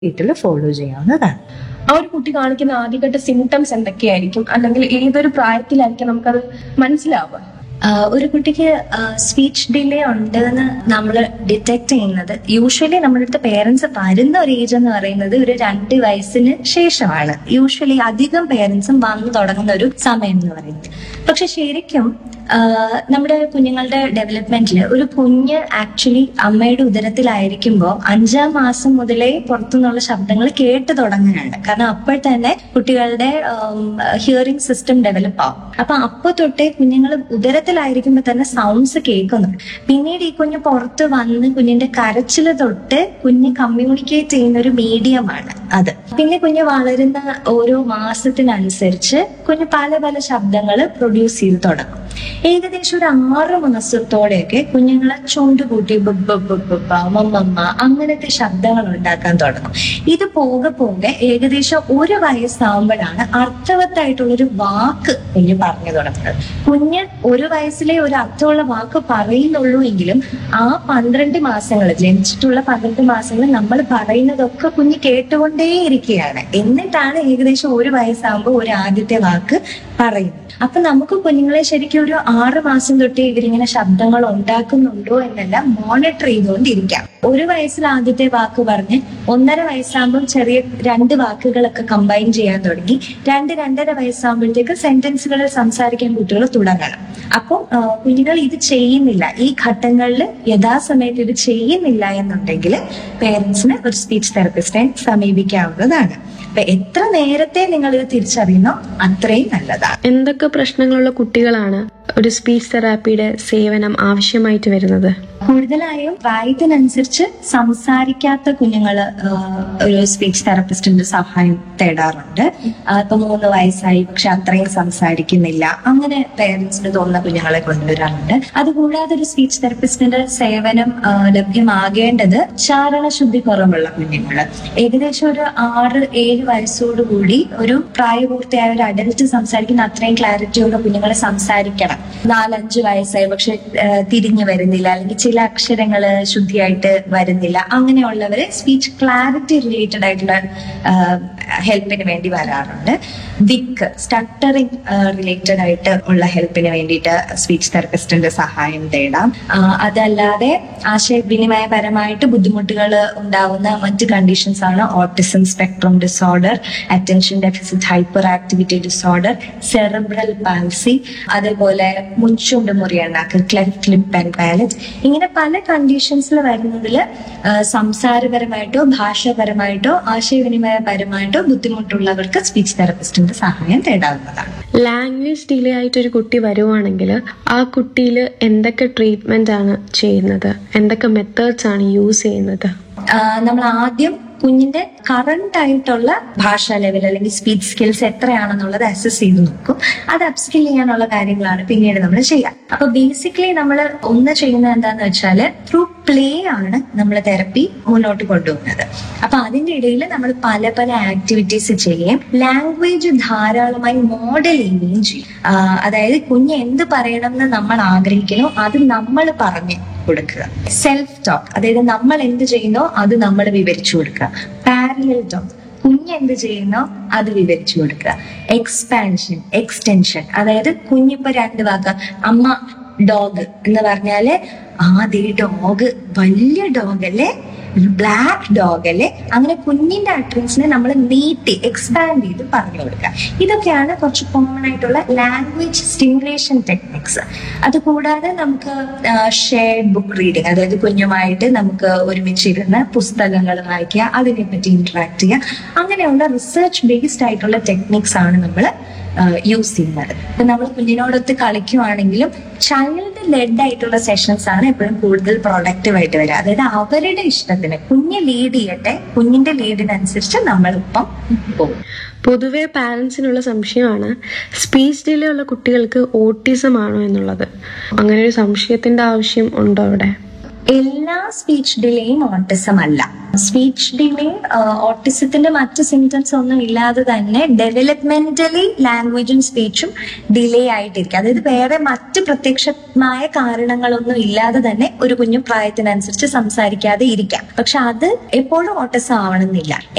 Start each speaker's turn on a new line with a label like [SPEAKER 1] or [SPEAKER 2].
[SPEAKER 1] വീട്ടിൽ ഫോളോ ചെയ്യാവുന്നതാണ്
[SPEAKER 2] ആ ഒരു കുട്ടി കാണിക്കുന്ന ആദ്യഘട്ട സിംറ്റംസ് എന്തൊക്കെയായിരിക്കും അല്ലെങ്കിൽ ഏതൊരു പ്രായത്തിലായിരിക്കും നമുക്കത് മനസ്സിലാവുക
[SPEAKER 3] ആഹ് ഒരു കുട്ടിക്ക് സ്പീച്ച് ഡിലേ ഉണ്ടെന്ന് നമ്മൾ ഡിറ്റക്ട് ചെയ്യുന്നത് യൂഷ്വലി നമ്മുടെ അടുത്ത് പേരൻസ് വരുന്ന ഒരു ഏജ് എന്ന് പറയുന്നത് ഒരു രണ്ട് വയസ്സിന് ശേഷമാണ് യൂഷ്വലി അധികം പേരൻസും വന്നു തുടങ്ങുന്ന ഒരു സമയം എന്ന് പറയുന്നത് പക്ഷെ ശരിക്കും ആഹ് നമ്മുടെ കുഞ്ഞുങ്ങളുടെ ഡെവലപ്മെന്റിൽ ഒരു കുഞ്ഞ് ആക്ച്വലി അമ്മയുടെ ഉദരത്തിലായിരിക്കുമ്പോൾ അഞ്ചാം മാസം മുതലേ പുറത്തുനിന്നുള്ള ശബ്ദങ്ങൾ കേട്ട് തുടങ്ങുകയാണ് കാരണം അപ്പോൾ തന്നെ കുട്ടികളുടെ ഹിയറിംഗ് സിസ്റ്റം ഡെവലപ്പ് ആവും അപ്പൊ അപ്പൊ തൊട്ടേ കുഞ്ഞുങ്ങൾ ഉദരത്തിലായിരിക്കുമ്പോൾ തന്നെ സൗണ്ട്സ് കേൾക്കുന്നു പിന്നീട് ഈ കുഞ്ഞ് പുറത്ത് വന്ന് കുഞ്ഞിന്റെ കരച്ചില് തൊട്ട് കുഞ്ഞ് കമ്മ്യൂണിക്കേറ്റ് ചെയ്യുന്ന ഒരു മീഡിയമാണ് അത് പിന്നെ കുഞ്ഞ് വളരുന്ന ഓരോ മാസത്തിനനുസരിച്ച് കുഞ്ഞ് പല പല ശബ്ദങ്ങൾ പ്രൊഡ്യൂസ് ചെയ്ത് തുടങ്ങും ഏകദേശം ഒരു ആറ് മാസത്തോടെയൊക്കെ കുഞ്ഞുങ്ങളെ ചുണ്ടുകൂട്ടി ബുബ് ബുബ് ബുബ മമ്മമ്മ അങ്ങനത്തെ ശബ്ദങ്ങൾ ഉണ്ടാക്കാൻ തുടങ്ങും ഇത് പോകെ പോകെ ഏകദേശം ഒരു വയസ്സാകുമ്പോഴാണ് അർത്ഥവത്തായിട്ടുള്ളൊരു വാക്ക് കുഞ്ഞ് പറഞ്ഞു തുടങ്ങുന്നത് കുഞ്ഞ് ഒരു വയസ്സിലെ ഒരു അർത്ഥമുള്ള വാക്ക് പറയുന്നുള്ളൂ എങ്കിലും ആ പന്ത്രണ്ട് മാസങ്ങൾ ജനിച്ചിട്ടുള്ള പന്ത്രണ്ട് മാസങ്ങൾ നമ്മൾ പറയുന്നതൊക്കെ കുഞ്ഞ് കേട്ടുകൊണ്ടേയിരിക്കുകയാണ് എന്നിട്ടാണ് ഏകദേശം ഒരു വയസ്സാകുമ്പോൾ ഒരു ആദ്യത്തെ വാക്ക് പറയുന്നത് അപ്പൊ നമുക്ക് കുഞ്ഞുങ്ങളെ ശരിക്കും ഒരു ആറ് മാസം തൊട്ടേ ഇവരിങ്ങനെ ശബ്ദങ്ങൾ ഉണ്ടാക്കുന്നുണ്ടോ എന്നെല്ലാം മോണിറ്റർ ചെയ്തുകൊണ്ടിരിക്കാം ഒരു വയസ്സിൽ ആദ്യത്തെ വാക്ക് പറഞ്ഞ് ഒന്നര വയസ്സാകുമ്പോൾ ചെറിയ രണ്ട് വാക്കുകളൊക്കെ കമ്പൈൻ ചെയ്യാൻ തുടങ്ങി രണ്ട് രണ്ടര വയസ്സാകുമ്പോഴത്തേക്ക് സെന്റൻസുകളിൽ സംസാരിക്കാൻ കുട്ടികൾ തുടങ്ങണം അപ്പോൾ കുഞ്ഞുങ്ങൾ ഇത് ചെയ്യുന്നില്ല ഈ ഘട്ടങ്ങളിൽ യഥാസമയത്ത് ഇത് ചെയ്യുന്നില്ല എന്നുണ്ടെങ്കിൽ പേരൻസിന് ഒരു സ്പീച്ച് തെറപ്പിസ്റ്റിനെ സമീപിക്കാവുന്നതാണ് അപ്പൊ എത്ര നേരത്തെ നിങ്ങൾ ഇത് തിരിച്ചറിയുന്നോ അത്രയും നല്ലതാണ്
[SPEAKER 4] എന്തൊക്കെ പ്രശ്നങ്ങളുള്ള കുട്ടികളാണ് ഒരു സ്പീച്ച് തെറാപ്പിയുടെ സേവനം ആവശ്യമായിട്ട് വരുന്നത്
[SPEAKER 3] കൂടുതലായും പ്രായത്തിനനുസരിച്ച് സംസാരിക്കാത്ത കുഞ്ഞുങ്ങള് ആഹ്, ഒരു സ്പീച്ച് തെറപ്പിസ്റ്റിന്റെ സഹായം തേടാറുണ്ട് ആഹ്, ഇപ്പൊ മൂന്ന് വയസ്സായി പക്ഷെ അത്രയും സംസാരിക്കുന്നില്ല അങ്ങനെ പേരൻസിന് തോന്നുന്ന കുഞ്ഞുങ്ങളെ കൊണ്ടുവരാറുണ്ട് അതുകൂടാതെ ഒരു സ്പീച്ച് തെറപ്പിസ്റ്റിന്റെ സേവനം ആഹ്, ലഭ്യമാകേണ്ടത് ചാരണശുദ്ധി കുറവുള്ള കുഞ്ഞുങ്ങള് ഏകദേശം ഒരു ആറ് ഏഴ് വയസ്സോടുകൂടി ഒരു പ്രായപൂർത്തിയായ ഒരു അഡൽറ്റ് സംസാരിക്കുന്ന അത്രയും ക്ലാരിറ്റിയുള്ള കുഞ്ഞുങ്ങളെ സംസാരിക്കണം നാലഞ്ച് വയസ്സായി പക്ഷെ ആഹ്, തിരിഞ്ഞു വരുന്നില്ല അല്ലെങ്കിൽ ചില അക്ഷരങ്ങള് ശുദ്ധിയായിട്ട് വരുന്നില്ല അങ്ങനെയുള്ളവര് സ്പീച്ച് ക്ലാരിറ്റി റിലേറ്റഡ് ആയിട്ടുള്ള ഹെൽപ്പിന് വേണ്ടി വരാറുണ്ട് വിക്ക് സ്റ്റട്ടറിങ് റിലേറ്റഡ് ആയിട്ട് ഉള്ള ഹെൽപ്പിന് വേണ്ടിയിട്ട് സ്പീച്ച് തെറപ്പിസ്റ്റിന്റെ സഹായം തേടാം ആഹ്, അതല്ലാതെ ആശയവിനിമയപരമായിട്ട് ബുദ്ധിമുട്ടുകൾ ഉണ്ടാവുന്ന മറ്റ് കണ്ടീഷൻസ് ആണ് autism spectrum disorder attention deficit hyperactivity disorder cerebral palsy അതേപോലെ മുൻചുണ്ട് മുറിയണ്ണാക്ക് ക്ലെഫ്റ്റ് ലിപ്പ് ആൻഡ് പാലറ്റ് ഇങ്ങനെ പല കണ്ടീഷൻസിൽ വരുന്നതിൽ സംസാരപരമായിട്ടോ ഭാഷാപരമായിട്ടോ ആശയവിനിമയപരമായിട്ടോ ബുദ്ധിമുട്ടുള്ളവർക്ക് സ്പീച്ച് തെറപ്പിസ്റ്റിന്റെ സഹായം തേടാവുന്നതാണ്
[SPEAKER 4] ലാംഗ്വേജ് ഡിലേ ആയിട്ട് ഒരു കുട്ടി വരുവാണെങ്കിൽ ആ കുട്ടിയിൽ എന്തൊക്കെ ട്രീറ്റ്മെന്റ് ആണ് ചെയ്യുന്നത് എന്തൊക്കെ മെത്തേഡ്സ് ആണ് യൂസ് ചെയ്യുന്നത്
[SPEAKER 3] നമ്മൾ ആദ്യം കുഞ്ഞിന്റെ കറണ്ട് ആയിട്ടുള്ള ഭാഷാ ലെവൽ അല്ലെങ്കിൽ സ്പീച്ച് സ്കിൽസ് എത്രയാണെന്നുള്ളത് അസസ് ചെയ്ത് നോക്കും അത് അപ്സ്കിൽ ചെയ്യാനുള്ള കാര്യങ്ങളാണ് പിന്നീട് നമ്മൾ ചെയ്യുക അപ്പൊ ബേസിക്കലി നമ്മൾ ഒന്ന് ചെയ്യുന്നത് എന്താന്ന് വെച്ചാൽ ത്രൂ പ്ലേ ആണ് നമ്മൾ തെറപ്പി മുന്നോട്ട് കൊണ്ടുപോകുന്നത് അപ്പൊ അതിന്റെ ഇടയിൽ നമ്മൾ പല പല ആക്ടിവിറ്റീസ് ചെയ്യുകയും ലാംഗ്വേജ് ധാരാളമായി മോഡൽ ചെയ്യുകയും ചെയ്യും ആ, അതായത് കുഞ്ഞ് എന്ത് പറയണം എന്ന് നമ്മൾ ആഗ്രഹിക്കുന്നു അത് നമ്മൾ പറഞ്ഞ് കൊടുക്കുക സെൽഫ് ടോക്ക് അതായത് നമ്മൾ എന്ത് ചെയ്യുന്നോ അത് നമ്മൾ വിവരിച്ചു കൊടുക്കുക പാരലൽ ടോക്ക് കുഞ്ഞ് എന്ത് ചെയ്യുന്നോ അത് വിവരിച്ചു കൊടുക്കുക എക്സ്പാൻഷൻ എക്സ്റ്റൻഷൻ അതായത് കുഞ്ഞിപ്പോ രണ്ട് വാക്ക് അമ്മ ഡോഗ് എന്ന് പറഞ്ഞാല് ആദ്യ ഡോഗ് വലിയ ഡോഗ് അല്ലേ ബ്ലാക്ക് ഡോഗ് അല്ലേ അങ്ങനെ കുഞ്ഞിന്റെ അട്രൻസിനെ നമ്മൾ നീട്ടി എക്സ്പാൻഡ് ചെയ്ത് പറഞ്ഞു കൊടുക്കുക ഇതൊക്കെയാണ് കുറച്ച് കോമൺ ആയിട്ടുള്ള ലാംഗ്വേജ് സ്റ്റിമുലേഷൻ ടെക്നിക്സ് അതുകൂടാതെ നമുക്ക് ഷെയർഡ് ബുക്ക് റീഡിങ് അതായത് കുഞ്ഞുമായിട്ട് നമുക്ക് ഒരുമിച്ചിരുന്ന് പുസ്തകങ്ങൾ വായിക്കുക അതിനെപ്പറ്റി ഇന്ററാക്ട് ചെയ്യുക അങ്ങനെയുള്ള റിസർച്ച് ബേസ്ഡ് ആയിട്ടുള്ള ടെക്നിക്സ് ആണ് നമ്മൾ യൂസ് ചെയ്യുന്നത് ഇപ്പൊ നമ്മൾ കുഞ്ഞിനോടൊത്ത് കളിക്കുവാണെങ്കിലും ചൈൽഡ് ലെഡ് ആയിട്ടുള്ള സെഷൻസ് ആണ് എപ്പോഴും കൂടുതൽ പ്രൊഡക്റ്റീവ് ആയിട്ട് വരിക അതായത് അവരുടെ ഇഷ്ടത്തിന് കുഞ്ഞ് ലീഡ് ചെയ്യട്ടെ കുഞ്ഞിന്റെ ലീഡിനനുസരിച്ച് നമ്മളിപ്പം പോകും
[SPEAKER 4] പൊതുവെ പാരൻസിനുള്ള സംശയമാണ് സ്പീച്ച് ഡിലേ ഉള്ള കുട്ടികൾക്ക് ഓട്ടിസം ആണോ എന്നുള്ളത് അങ്ങനെ ഒരു സംശയത്തിന്റെ ആവശ്യം ഉണ്ടോ അവിടെ
[SPEAKER 3] എല്ലാ സ്പീച്ച് ഡിലേയും ഓട്ടിസം അല്ല സ്പീച്ച് ഡിലേ ഓട്ടിസത്തിന്റെ മറ്റ് സിംറ്റംസ് ഒന്നും ഇല്ലാതെ തന്നെ ഡെവലപ്മെന്റലി ലാംഗ്വേജും സ്പീച്ചും ഡിലേ ആയിട്ടിരിക്കും അതായത് വേറെ മറ്റ് പ്രത്യക്ഷമായ കാരണങ്ങളൊന്നും ഇല്ലാതെ തന്നെ ഒരു കുഞ്ഞു പ്രായത്തിനനുസരിച്ച് സംസാരിക്കാതെ ഇരിക്കാം പക്ഷെ അത് എപ്പോഴും ഓട്ടിസം ആവണമെന്നില്ല